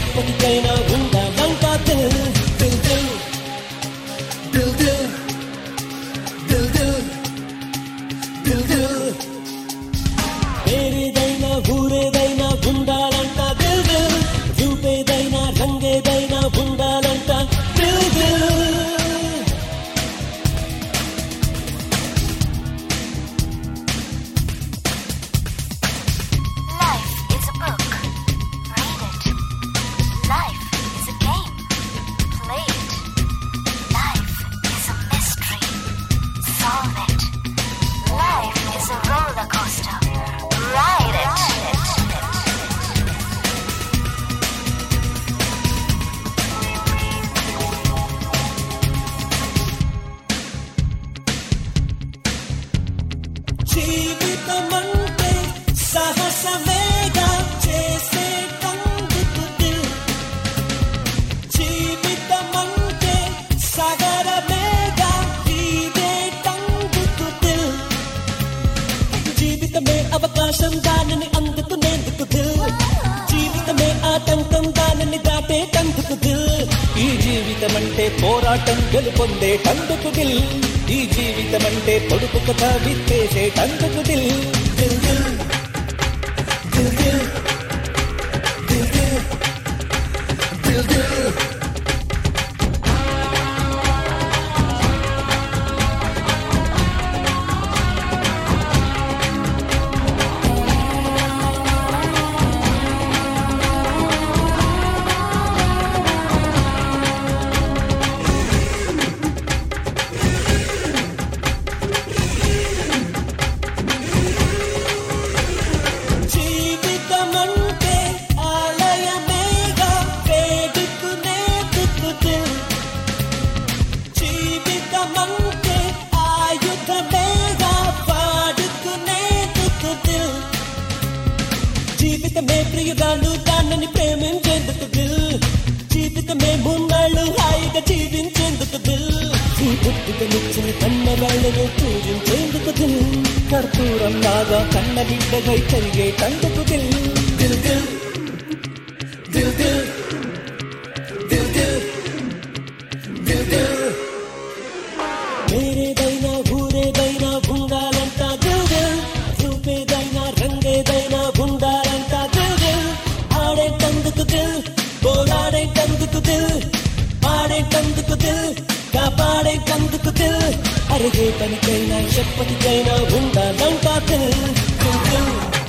ఎప్పటికైనా ఉండాలంట దిల్ దిల్ దిల్ దిల్ దిల్ దిల్ దిల్ దిల్ దిల్ పేరేదైనా ఊరేదైనా ఉండాలంట దిల్ దిల్ రూపేదైనా రంగేదైనా ఉండాలంట Dil Dil Life is a book. Read it. Life is a game. Play it. Life is a mystery. Solve it. Life is a roller coaster. Ride it. జీవితమంటే సాహసమేగా చేసేటందుకు Dil జీవితమంటే సగరమేగా తీరేటందుకు Dil జీవితమే అవకాశం దానిని అందుకునేందుకు దిల్ జీవితమే ఆటంకం దానిని దాటేటందుకు దిల్ ఈ జీవితం అంటే పోరాటం గెలుపొందేటందుకు దిల్ ఈ జీవితం అంటే పొడుపు కథ విత్తేసేటందుకు దిల్ దిల్ దిల్ దిల్ దిల్ దిల్ దిల్ దిల్ దిల్ జీవితమంటే ఆలయమేగా వేడుకునేందుకు దిల్ జీవితమంటే ఆయుధమేగా వాడుకునేందుకు దిల్ జీవితమే ప్రియుగాను దానిని ప్రేమించేందుకు దిల్ జీవితమే మున్నాళ్ళు హాయిగా జీవించేందుకు దిల్ ఈ పుట్టుకనిచ్చిన కన్న వాళ్ళను పూజించేందుకు దిల్ కర్పూరం లాగా కన్న బిడ్డగై కలిగేటందుకు దిల్ దిల్ దిల్ దిల్ దిల్ దిల్ దిల్ దిల్ దిల్ వేరేదైనా ఊరేదైనా ఉండాలంట దిల్ దిల్ రూపేదైనా రంగేదైనా ఉండాలంట దిల్ దిల్ ఆడేటందుకు దిల్ పోరాడేటందుకు దిల్ పాడేటందుకు దిల్ కాపాడేటందుకు దిల్ అరిగే పనికైనా ఎప్పటికైనా ఉండాలంట దిల్ దిల్ దిల్